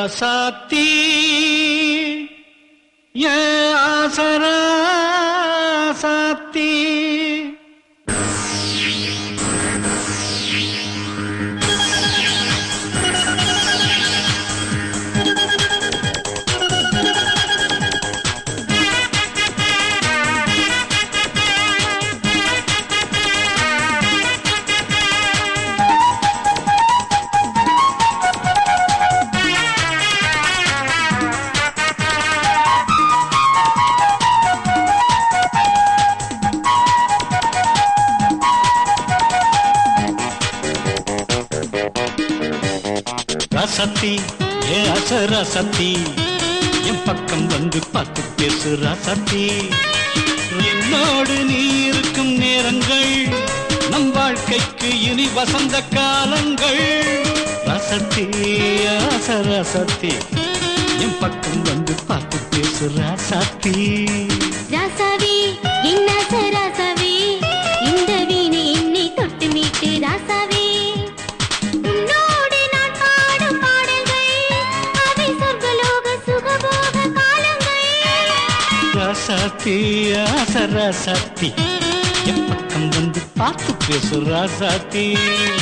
ராசாத்தி ஏன் ஆசராசாத்தி ரசத்தி ஏ அசரசத்தி என் பக்கம் வந்து பார்த்து பேசு ரசத்தி என்னோடு நீ இருக்கும் நேரங்கள் நம் வாழ்க்கைக்கு இனி வசந்த காலங்கள் ரசத்தி அசரசத்தி என் பக்கம் வந்து பார்த்து பேசு ரசத்தி ராசாவே என்ன சராசாவே இந்த வீணை என்னை தொட்டு மீட்டு ராசாவே உன்னோடு நான் பாடும் பாடல்கள் அவை சொர்க்கலோக சுகபோக காலங்கள் ரசத்தி அசரசத்தி என் பக்கம் வந்து பார்த்து பேசு ரசத்தி